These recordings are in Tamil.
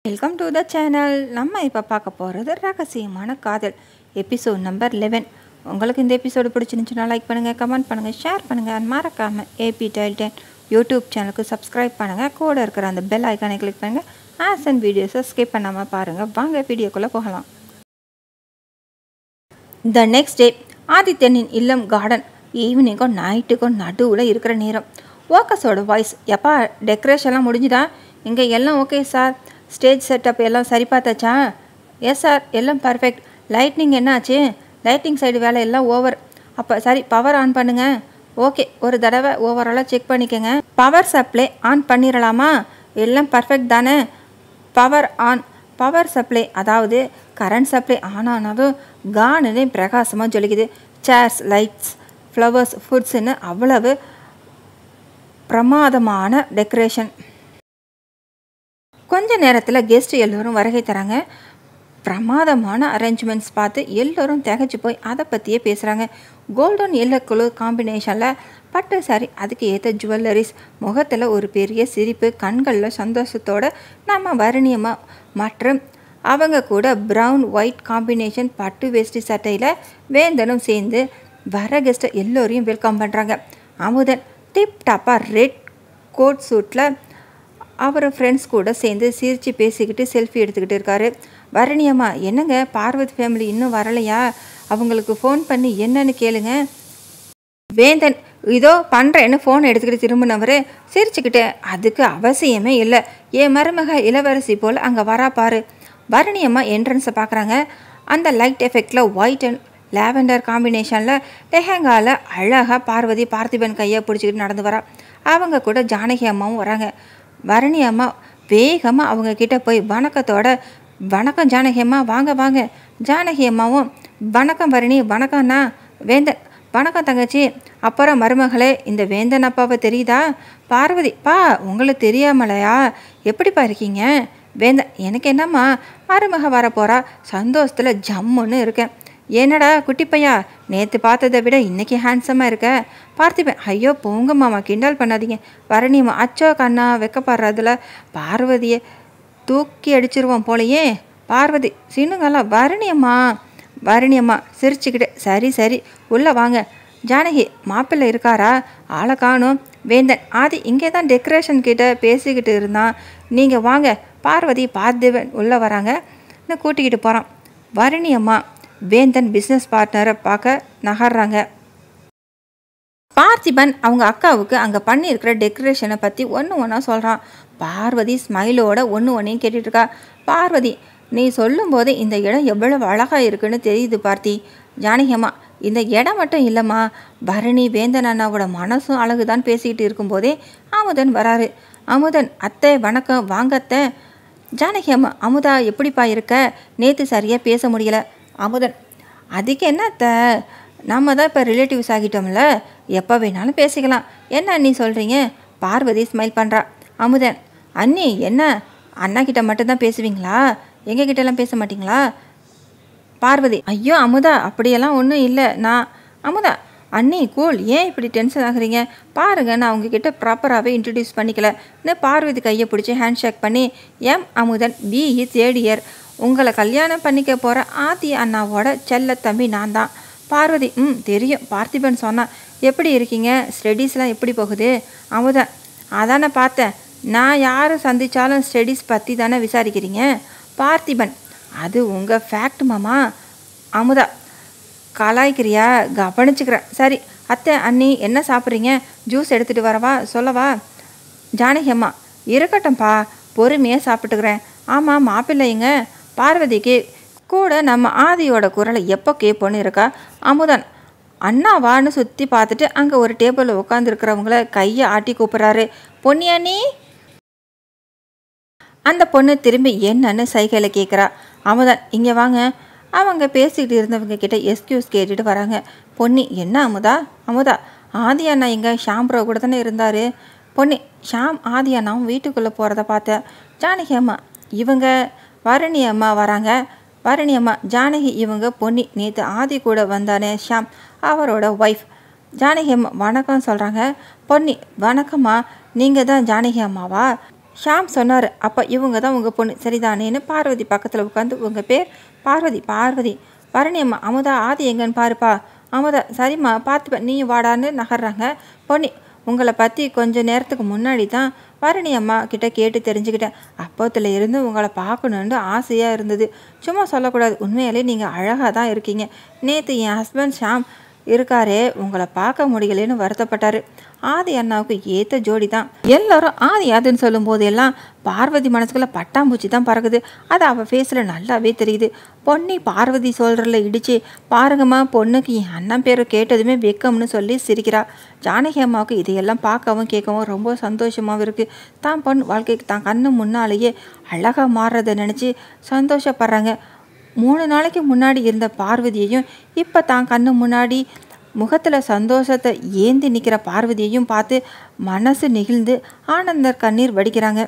வெல்கம் டு த சேனல் நம்ம இப்போ பார்க்க போகிறது ரகசியமான காதல் எபிசோட் நம்பர் லெவன் உங்களுக்கு இந்த எபிசோடு பிடிச்சிருந்துச்சுன்னா லைக் பண்ணுங்கள் கமெண்ட் பண்ணுங்கள் ஷேர் பண்ணுங்கள் and மறக்காமல் ஏபி டைல் டென் யூடியூப் சேனலுக்கு சப்ஸ்கிரைப் பண்ணுங்கள் கூட இருக்கிற அந்த பெல் ஐக்கானை கிளிக் பண்ணுங்கள் ஆஸ் அண்ட் வீடியோஸை ஸ்கிப் பண்ணாமல் பாருங்கள் வாங்க வீடியோக்குள்ளே போகலாம் த நெக்ஸ்ட் டே ஆதித்யனின் இல்லம் கார்டன் ஈவினிங்கும் நைட்டுக்கும் நடுவில் இருக்கிற நேரம் ஓக்கஸோட வாய்ஸ் எப்பா டெக்கரேஷன்லாம் முடிஞ்சுதா இங்கே எல்லாம் ஓகே சார் ஸ்டேஜ் செட்டப் எல்லாம் சரி பார்த்தாச்சா எஸ் சார் எல்லாம் பர்ஃபெக்ட் லைட்னிங் என்ன ஆச்சு லைட்டிங் சைடு வேலை எல்லாம் ஓவர் அப்போ சரி பவர் ஆன் பண்ணுங்க ஓகே ஒரு தடவை ஓவராலாக செக் பண்ணிக்கோங்க பவர் சப்ளை ஆன் பண்ணிடலாமா எல்லாம் பர்ஃபெக்ட் தானே பவர் ஆன் பவர் சப்ளை அதாவது கரண்ட் சப்ளை ஆன் ஆனதும் கானுன்னு பிரகாசமாக ஜொலிக்குது சேர்ஸ் லைட்ஸ் ஃப்ளவர்ஸ் ஃபுட்ஸ்னு அவ்வளவு பிரமாதமான டெக்கரேஷன் கொஞ்ச நேரத்தில் கெஸ்ட் எல்லோரும் வருகை தராங்க பிரமாதமான அரேஞ்ச்மெண்ட்ஸ் பார்த்து எல்லோரும் திகச்சு போய் அதை பற்றியே பேசுகிறாங்க கோல்டன் எல்லோ குழு காம்பினேஷனில் பட்டு சாரி அதுக்கு ஏற்ற ஜுவல்லரிஸ் முகத்தில் ஒரு பெரிய சிரிப்பு கண்களில் சந்தோஷத்தோட நம்ம வருணியமாக மற்றும் அவங்க கூட ப்ரௌன் ஒயிட் காம்பினேஷன் பட்டு வேஷ்டி சட்டையில் வேந்தனும் சேர்ந்து வர கெஸ்ட்டை எல்லோரையும் வெல்கம் பண்ணுறாங்க அமுதன் டிப் டாப்பாக ரெட் கோட் சூட்டில் அவர் ஃப்ரெண்ட்ஸ் கூட சேர்ந்து சிரித்து பேசிக்கிட்டு செல்ஃபி எடுத்துக்கிட்டு இருக்காரு வரணியம்மா என்னங்க பார்வதி ஃபேமிலி இன்னும் வரலையா அவங்களுக்கு ஃபோன் பண்ணி என்னன்னு கேளுங்க வேந்தன் இதோ பண்ணுறேன்னு ஃபோன் எடுத்துக்கிட்டு திரும்பினவர் சிரிச்சுக்கிட்டே அதுக்கு அவசியமே இல்லை என் மருமக இளவரசி போல் அங்கே வரா பாரு பரணியம்மா என்ட்ரன்ஸை பார்க்குறாங்க அந்த லைட் எஃபெக்டில் ஒயிட் அண்ட் லாவெண்டர் காம்பினேஷனில் லெஹங்காவில் அழகாக பார்வதி பார்த்திபன் கையை பிடிச்சிக்கிட்டு நடந்து வரா அவங்க கூட ஜானகி அம்மாவும் வராங்க பரணி அம்மா வேகமாக அவங்க கிட்ட போய் வணக்கத்தோட வணக்கம் ஜானகி அம்மா வாங்க வாங்க ஜானகி அம்மாவும் வணக்கம் பரணி வணக்கம்ண்ணா வேந்தன் வணக்கம் தங்கச்சி அப்புறம் மருமகளே இந்த வேந்தன் அப்பாவை தெரியுதா பார்வதி பா உங்களுக்கு தெரியாமலையா எப்படிப்பா இருக்கீங்க வேந்தன் எனக்கு என்னம்மா மருமக வர போகிறா சந்தோஷத்தில் ஜம்முன்னு இருக்கேன் என்னடா குட்டி பையா நேற்று பார்த்ததை விட இன்னைக்கு ஹேண்ட்ஸமாக இருக்க பார்த்திபன் ஐயோ போங்க மாமா கிண்டல் பண்ணாதீங்க வரணியம்மா அச்சோ கண்ணா வெக்கப்படுறதுல பார்வதியை தூக்கி அடிச்சிருவோம் போலையே பார்வதி சின்னுங்களா வருணியம்மா வருணியம்மா சிரிச்சுக்கிட்டு சரி சரி உள்ளே வாங்க ஜானகி மாப்பிள்ளை இருக்காரா ஆளை காணும் வேந்தன் ஆதி இங்கே தான் டெக்கரேஷன் கிட்ட பேசிக்கிட்டு இருந்தான் நீங்கள் வாங்க பார்வதி பார்த்திபன் உள்ளே வராங்க இன்னும் கூட்டிக்கிட்டு போகிறான் வருணியம்மா வேந்தன் பிஸ்னஸ் பார்ட்னரை பார்க்க நகர்றாங்க பார்த்திபன் அவங்க அக்காவுக்கு அங்கே பண்ணியிருக்கிற டெக்கரேஷனை பற்றி ஒன்று ஒன்றா சொல்கிறான் பார்வதி ஸ்மைலோட ஒன்று ஒன்றையும் கேட்டுட்ருக்கா பார்வதி நீ சொல்லும்போது இந்த இடம் எவ்வளவு அழகாக இருக்குன்னு தெரியுது பார்த்தி ஜானகியம்மா இந்த இடம் மட்டும் இல்லைம்மா பரணி வேந்தன் அண்ணாவோட மனசும் அழகுதான் பேசிக்கிட்டு இருக்கும்போதே அமுதன் வராரு அமுதன் அத்தை வணக்கம் வாங்க அத்தை ஜானகி அம்மா அமுதா எப்படிப்பா இருக்க நேற்று சரியாக பேச முடியல அமுதன் அதுக்கு என்னத்த நம்ம தான் இப்போ ரிலேட்டிவ்ஸ் ஆகிட்டோம்ல எப்போ வேணாலும் பேசிக்கலாம் என்ன அண்ணி சொல்கிறீங்க பார்வதி ஸ்மைல் பண்ணுறா அமுதன் அண்ணி என்ன அண்ணா கிட்ட மட்டும்தான் பேசுவீங்களா எங்கள் கிட்டலாம் பேச மாட்டீங்களா பார்வதி ஐயோ அமுதா அப்படியெல்லாம் ஒன்றும் இல்லை நான் அமுதா அண்ணி கூல் ஏன் இப்படி டென்ஷன் ஆகுறீங்க பாருங்க நான் உங்ககிட்ட ப்ராப்பராகவே இன்ட்ரடியூஸ் பண்ணிக்கலன்னு பார்வதி கையை பிடிச்சி ஹேண்ட் ஷேக் பண்ணி M Amudhan BE third year உங்களை கல்யாணம் பண்ணிக்க போகிற ஆதி அண்ணாவோட செல்ல தம்பி நான் தான் பார்வதி ம் தெரியும் பார்த்திபன் சொன்னான் எப்படி இருக்கீங்க ஸ்டடீஸ்லாம் எப்படி போகுது அமுதன் அதானே பார்த்தேன் நான் யாரை சந்தித்தாலும் ஸ்டடீஸ் பற்றி தானே விசாரிக்கிறீங்க பார்த்திபன் அது உங்கள் ஃபேக்ட் மாமா அமுதா கலாய்க்கிறியா கவனிச்சுக்கிறேன் சரி அத்தை அண்ணி என்ன சாப்பிட்றீங்க ஜூஸ் எடுத்துகிட்டு வரவா சொல்லவா ஜானகி அம்மா இருக்கட்டும்ப்பா பொறுமையாக சாப்பிட்டுக்கிறேன் ஆமாம் மாப்பிள்ளைங்க பார்வதிக்கு கூட நம்ம ஆதியோட குரலை எப்போ கேட்போன்னு இருக்கா அமுதன் அண்ணாவான்னு சுற்றி பார்த்துட்டு அங்கே ஒரு டேபிளில் உட்காந்துருக்கிறவங்கள கையை ஆட்டி கூப்பிட்றாரு பொன்னியானி அந்த பொண்ணு திரும்பி என்னன்னு சைகையில் கேட்குறா அமுதன் இங்கே வாங்க அவங்க பேசிக்கிட்டு இருந்தவங்க கிட்ட எஸ்கியூஸ் கேட்டுட்டு வராங்க பொன்னி என்ன அமுதா அமுதா ஆதி அண்ணா இங்கே ஷாம் ப்ரோ கூட தானே இருந்தார் பொன்னி ஷாம் ஆதி அண்ணாவும் வீட்டுக்குள்ளே போகிறத பார்த்தேன் ஜானகி அம்மா இவங்க வருணி அம்மா வராங்க வருணி அம்மா ஜானகி இவங்க பொன்னி நேற்று ஆதி கூட வந்தானே ஷாம் அவரோட ஒய்ஃப் ஜானகி அம்மா வணக்கம் சொல்கிறாங்க பொன்னி வணக்கம்மா நீங்கள் தான் ஜானகி அம்மாவா ஷாம் சொன்னார் அப்போ இவங்க தான் உங்கள் பொண்ணு சரிதானேன்னு பார்வதி பக்கத்தில் உட்காந்து உங்கள் பேர் பார்வதி பார்வதி பரணி அம்மா அமுதா ஆதி எங்கன்னு பாருப்பா அமுதா சரிம்மா பார்த்துப்பேன் நீயும் வாடான்னு நகர்றாங்க பொன்னி உங்களை பற்றி கொஞ்ச நேரத்துக்கு முன்னாடி தான் பரணி அம்மா கிட்ட கேட்டு தெரிஞ்சுக்கிட்டேன் அப்போத்துல இருந்து உங்களை பார்க்கணுன்னு ஆசையாக இருந்தது சும்மா சொல்லக்கூடாது உண்மையிலே நீங்கள் அழகாக தான் இருக்கீங்க நேற்று என் ஹஸ்பண்ட் ஷாம் இருக்காரே உங்களை பார்க்க முடியலன்னு வருத்தப்பட்டாரு ஆதி அண்ணாவுக்கு ஏற்ற ஜோடி தான் எல்லாரும் ஆதி ஆதின்னு சொல்லும் போதெல்லாம் பார்வதி மனசுக்குள்ள பட்டாம்பூச்சி தான் பறக்குது அது அவள் ஃபேஸில் நல்லாவே தெரியுது பொன்னி பார்வதி சொல்கிறல இடிச்சு பாருங்கம்மா பொண்ணுக்கு என் அண்ணன் பேரை கேட்டதுமே வெக்கம்னு சொல்லி சிரிக்கிறா ஜானகி அம்மாவுக்கு இதையெல்லாம் பார்க்கவும் கேட்கவும் ரொம்ப சந்தோஷமாகவும் இருக்குது தான் பொண்ணு வாழ்க்கைக்கு தான் கண்ணு முன்னாலேயே அழகாக மாறுறதை நினச்சி சந்தோஷப்படுறாங்க மூணு நாளைக்கு முன்னாடி இருந்த பார்வதியையும் இப்போ தான் கண்ணு முன்னாடி முகத்தில் சந்தோஷத்தை ஏந்தி நிற்கிற பார்வதியையும் பார்த்து மனசு நெகிழ்ந்து ஆனந்தர் கண்ணீர் வடிக்கிறாங்க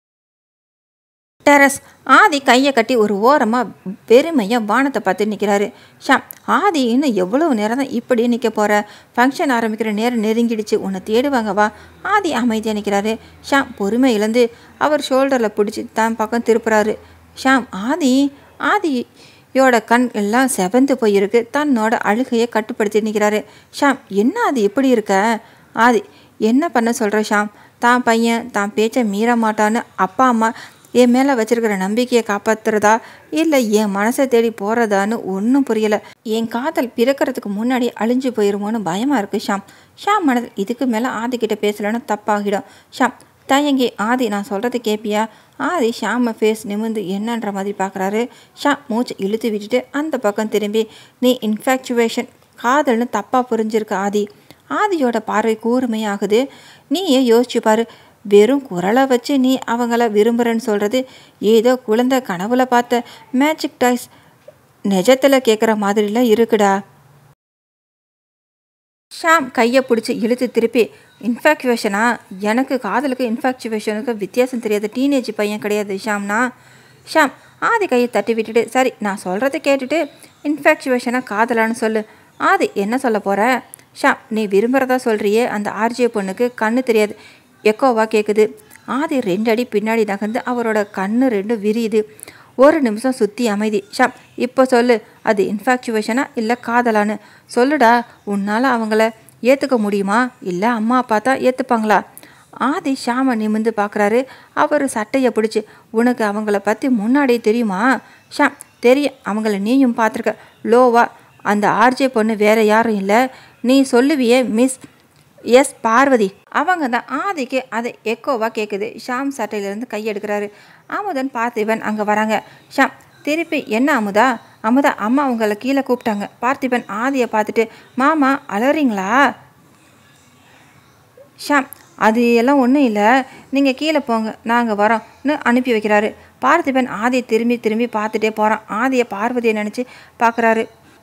டெரஸ் ஆதி கையை கட்டி ஒரு ஓரமாக பெருமையாக வானத்தை பார்த்து நிற்கிறாரு ஷாம் ஆதி இன்னும் எவ்வளவு நேரம் தான் இப்படியே நிற்க போகிற ஃபங்க்ஷன் ஆரம்பிக்கிற நேரம் நெருங்கிடுச்சு உன்னை தேடுவாங்க வா ஆதி அமைதியாக நிற்கிறாரு ஷாம் பொறுமை இழந்து அவர் ஷோல்டரில் பிடிச்சி தான் பக்கம் திருப்புறாரு ஷாம் ஆதி ஆதியோட கண் எல்லாம் செவந்து போயிருக்கு தன்னோட அழுகையை கட்டுப்படுத்தி நிற்கிறாரு ஷாம் என்ன அது எப்படி இருக்க ஆதி என்ன பண்ண சொல்கிற ஷாம் தான் பையன் தான் பேச்சை மீற மாட்டான்னு அப்பா அம்மா என் மேலே வச்சிருக்கிற நம்பிக்கையை காப்பாத்துறதா இல்லை என் மனசை தேடி போகிறதான்னு ஒன்றும் புரியலை என் காதல் பிறக்கிறதுக்கு முன்னாடி அழிஞ்சு போயிருமோன்னு பயமாக இருக்குது ஷாம் ஷாம் மனதில் இதுக்கு மேலே ஆதிக்கிட்ட பேசலைன்னு தப்பாகிடும் ஷாம் தயங்கி ஆதி நான் சொல்கிறது கேட்பியா ஆதி ஷாமை ஃபேஸ் நிமிந்து என்னன்ற மாதிரி பார்க்குறாரு ஷாம் மூச்சு இழுத்து விட்டுட்டு அந்த பக்கம் திரும்பி நீ இன்ஃபேக்சுவேஷன் காதல்னு தப்பாக புரிஞ்சிருக்க ஆதி ஆதியோட பார்வை கூர்மையாகுது நீயே யோசிச்சு பாரு வெறும் குரலை வச்சு நீ அவங்கள விரும்புகிறேன்னு சொல்கிறது ஏதோ குழந்தை கனவுல பார்த்த மேஜிக் டாய்ஸ் நிஜத்தில் கேட்குற மாதிரிலாம் இருக்குடா ஷாம் கையை பிடிச்சி இழுத்து திருப்பி இன்ஃபேக்சுவேஷனா எனக்கு காதலுக்கு இன்ஃபேக்சுவேஷனுக்கு வித்தியாசம் தெரியாத டீனேஜ் பையன் கிடையாது ஷாம்னா ஷாம் ஆதி கையை தட்டி விட்டுட்டு சரி நான் சொல்கிறத கேட்டுட்டு இன்ஃபேக்சுவேஷனாக காதலான்னு சொல்லு ஆதி என்ன சொல்ல போகிற ஷாம் நீ விரும்புகிறதா சொல்கிறியே அந்த ஆர்ஜே பொண்ணுக்கு கண்ணு தெரியாது எக்கோவா கேட்குது ஆதி ரெண்டு அடி பின்னாடி நகர்ந்து அவரோட கண்ணு ரெண்டு விரியுது ஒரு நிமிஷம் சுற்றி அமைதி ஷாம் இப்போ சொல்லு அது இன்ஃபேக்சுவேஷனா இல்லை காதலான்னு சொல்லுடா உன்னால் அவங்கள ஏற்றுக்க முடியுமா இல்லை அம்மா அப்பா தான் ஏற்றுப்பாங்களா ஆதி ஷாமை நிமிந்து பார்க்குறாரு அவர் சட்டையை பிடிச்சி உனக்கு அவங்கள பற்றி முன்னாடியே தெரியுமா ஷாம் தெரியும் அவங்கள நீயும் பார்த்துருக்க லோவா அந்த ஆர்ஜே பொண்ணு வேற யாரும் இல்லை நீ சொல்லுவியே மிஸ் எஸ் பார்வதி அவங்க தான் ஆதிக்கு அது எக்கோவாக கேட்குது ஷாம் சட்டையிலேருந்து கையெடுக்கிறாரு அமுதன் பார்த்திபன் அங்கே வராங்க ஷாம் திருப்பி என்ன அமுதா அமுதா அம்மா உங்களை கீழே கூப்பிட்டாங்க பார்த்திபன் ஆதியை பார்த்துட்டு மாமா அலறீங்களா ஷாம் அது எல்லாம் ஒன்றும் இல்லை நீங்கள் கீழே போங்க நாங்கள் வரோம்னு அனுப்பி வைக்கிறாரு பார்த்திபன் ஆதியை திரும்பி திரும்பி பார்த்துட்டே போகிறான் ஆதியை பார்வதியை நினச்சி பார்க்குறாரு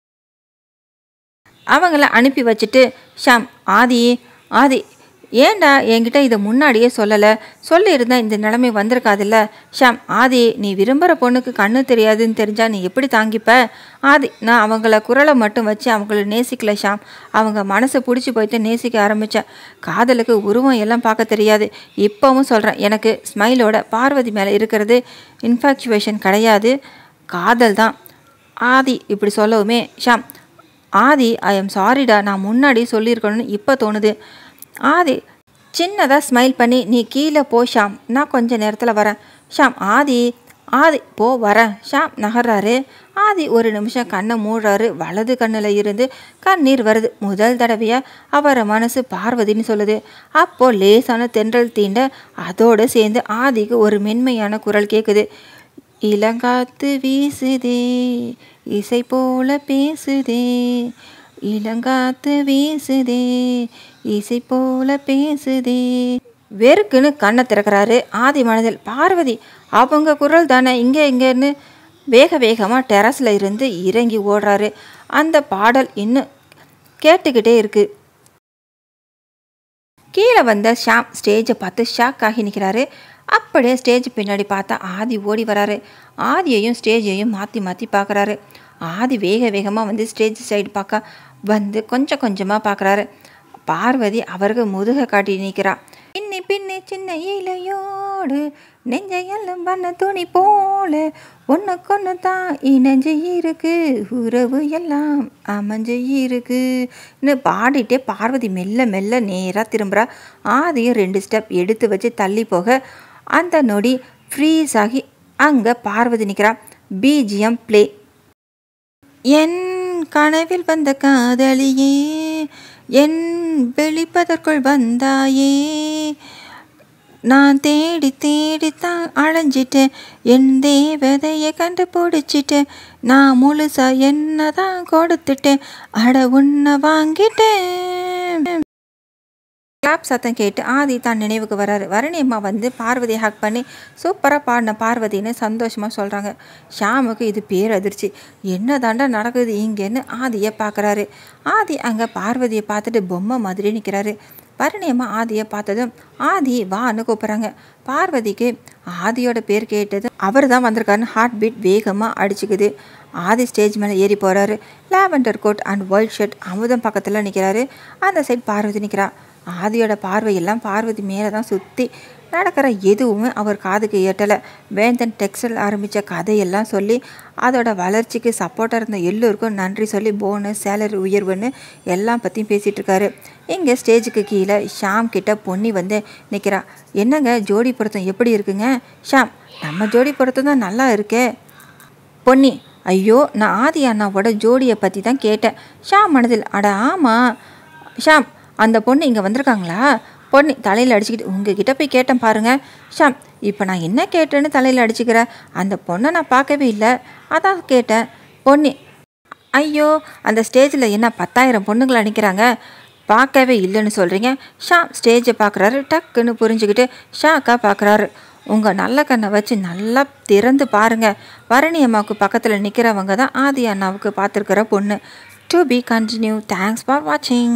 அவங்கள அனுப்பி வச்சுட்டு ஷாம் ஆதி ஆதி ஏன்டா என்கிட்ட இதை முன்னாடியே சொல்லலை சொல்லியிருந்தா இந்த நிலைமை வந்திருக்காதுல்ல ஷாம் ஆதி நீ விரும்புகிற பொண்ணுக்கு கண்ணு தெரியாதுன்னு தெரிஞ்சா நீ எப்படி தாங்கிப்ப ஆதி நான் அவங்கள குரலை மட்டும் வச்சு அவங்கள நேசிக்கல ஷாம் அவங்க மனசை பிடிச்சி போயிட்டு நேசிக்க ஆரம்பித்தேன் காதலுக்கு உருவம் எல்லாம் பார்க்க தெரியாது இப்போவும் சொல்கிறேன் எனக்கு ஸ்மைலோட பார்வதி மேலே இருக்கிறது இன்ஃபாக்சுவேஷன் கிடையாது காதல் தான் ஆதி இப்படி சொல்லவுமே ஷாம் ஆதி ஐ எம் சாரிடா நான் முன்னாடி சொல்லியிருக்கணும்னு இப்போ தோணுது ஆதி சின்னதாக ஸ்மைல் பண்ணி நீ கீழே போ ஷாம் நான் கொஞ்ச நேரத்தில் வரேன் ஷாம் ஆதி ஆதி போ வரேன் ஷாம் நகர்றாரு ஆதி ஒரு நிமிஷம் கண்ணை மூடுறாரு வலது கண்ணில் இருந்து கண்ணீர் வருது முதல் தடவையாக அவரை மனசு பார்வதின்னு சொல்லுது அப்போ லேசான தென்றல் தீண்ட அதோடு சேர்ந்து ஆதிக்கு ஒரு மென்மையான குரல் கேட்குது இளங்காத்து வீசுதே இசை போல பேசுதே இளங்காத்து வீசுதே இசை போல பேசுதே வெறுக்குன்னு கண்ணை திறக்கிறாரு ஆதி மனதில் பார்வதி அவங்க குரல் தானே இங்கே இங்கேன்னு வேக வேகமாக டெரஸில் இருந்து இறங்கி ஓடுறாரு அந்த பாடல் இன்னும் கேட்டுக்கிட்டே இருக்கு கீழே வந்த ஷாம் ஸ்டேஜை பார்த்து ஷாக் ஆகி நிற்கிறாரு அப்படியே ஸ்டேஜ் பின்னாடி பார்த்தா ஆதி ஓடி வராரு ஆதியையும் ஸ்டேஜையும் மாற்றி மாற்றி பார்க்குறாரு ஆதி வேக வேகமாக வந்து ஸ்டேஜ் சைடு பார்க்க வந்து கொஞ்சம் கொஞ்சமாக பார்க்குறாரு பார்வதி அவருக்கு முதுகை காட்டி நிற்கிறா பின்னி பின்னி சின்ன இலையோடு நெஞ்சையெல்லாம் பண்ண துணி போல ஒன்றுக்கொன்று தான் இணைஞ்சு இருக்கு உறவு எல்லாம் அமைஞ்சு இருக்குன்னு பாடிட்டே பார்வதி மெல்ல மெல்ல நேராக திரும்புகிறா ஆதியும் ரெண்டு ஸ்டெப் எடுத்து வச்சு தள்ளி போக அந்த நொடி ஃப்ரீஸ் ஆகி அங்கே பார்வதி நிற்கிறா பிஜிஎம் ப்ளே என் கனவில் வந்த காதலியே என் வெளிப்பதற்குள் வந்தாயே நான் தேடி தேடித்தான் அலைஞ்சிட்டேன் என் தேவதையை கண்டுபிடிச்சிட்டேன் நான் முழுசா என்ன தான் கொடுத்துட்டேன் அட உன்னை வாங்கிட்டேன் கிளாப் சத்தம் கேட்டு ஆதி தான் நினைவுக்கு வராரு வரணி அம்மா வந்து பார்வதியை ஹக் பண்ணி சூப்பராக பாடின பார்வதின்னு சந்தோஷமாக சொல்கிறாங்க ஷாமுக்கு இது பேரதிர்ச்சி என்ன தாண்டா நடக்குது இங்கேன்னு ஆதியை பார்க்குறாரு ஆதி அங்கே பார்வதியை பார்த்துட்டு பொம்மை மாதிரி நிற்கிறாரு பரணி அம்மா ஆதியை பார்த்ததும் ஆதி வான்னு கூப்பிட்றாங்க பார்வதிக்கு ஆதியோட பேர் கேட்டது அவர் தான் வந்திருக்காருன்னு ஹார்ட் பீட் வேகமாக அடிச்சுக்குது ஆதி ஸ்டேஜ் மேலே ஏறி போகிறாரு lavender coat and white shirt Amudham பக்கத்தில் நிற்கிறாரு அந்த சைட் பார்வதி நிற்கிறா ஆதியோட பார்வையெல்லாம் பார்வதி மேலே தான் சுற்றி நடக்கிற எதுவுமே அவர் காதுக்கு எட்டலை வேந்தன் டெக்ஸ்டைல் ஆரம்பித்த கதையெல்லாம் சொல்லி அதோட வளர்ச்சிக்கு சப்போர்ட்டாக இருந்த எல்லோருக்கும் நன்றி சொல்லி போனஸ் சேலரி உயர்வுன்னு எல்லாம் பற்றியும் பேசிகிட்டு இருக்காரு இங்கே ஸ்டேஜுக்கு கீழே ஷாம் கிட்ட பொன்னி வந்து நிற்கிறா என்னங்க ஜோடி பொருத்தம் எப்படி இருக்குங்க ஷாம் நம்ம ஜோடி பொருத்தம் தான் நல்லா இருக்கே பொன்னி ஐயோ நான் ஆதி அண்ணாவோட ஜோடியை பற்றி தான் கேட்டேன் ஷாம் மனதில் அட ஆமாம் ஷாம் அந்த பொண்ணு இங்கே வந்திருக்காங்களா பொண்ணு தலையில் அடிச்சுக்கிட்டு உங்ககிட்ட போய் கேட்டேன் பாருங்கள் ஷாம் இப்போ நான் என்ன கேட்டேன்னு தலையில் அடிச்சுக்கிறேன் அந்த பொண்ணை நான் பார்க்கவே இல்லை அதான் கேட்டேன் பொண்ணு ஐயோ அந்த ஸ்டேஜில் என்ன பத்தாயிரம் பொண்ணுங்களை நிற்கிறாங்க பார்க்கவே இல்லைன்னு சொல்கிறீங்க ஷாம் ஸ்டேஜை பார்க்குறாரு டக்குன்னு புரிஞ்சுக்கிட்டு ஷாக்கா பார்க்குறாரு உங்கள் நல்ல கண்ணை வச்சு நல்லா திறந்து பாருங்கள் பரணி அம்மாவுக்கு பக்கத்தில் நிற்கிறவங்க தான் ஆதி அண்ணாவுக்கு பார்த்துருக்கிற பொண்ணு to be continue thanks for வாட்சிங்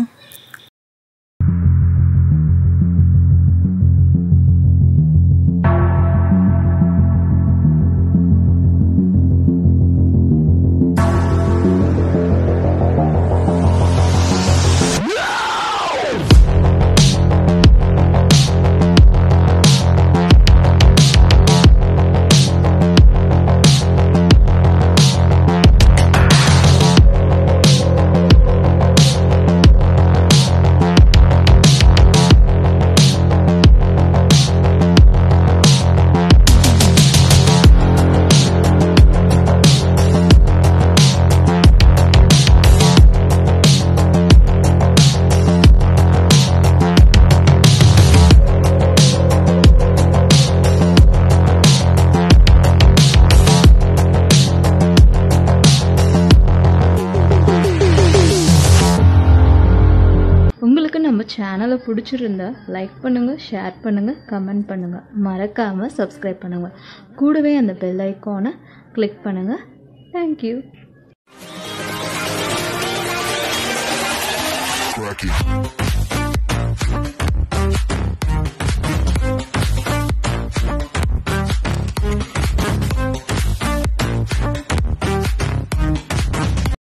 உங்களுக்கு நம்ம சேனலை பிடிச்சிருந்தா லைக் பண்ணுங்கள் ஷேர் பண்ணுங்கள் கமெண்ட் பண்ணுங்கள் மறக்காமல் சப்ஸ்கிரைப் பண்ணுங்கள் கூடவே அந்த பெல் ஐக்கானை கிளிக் பண்ணுங்கள் தேங்க்யூ Crack it.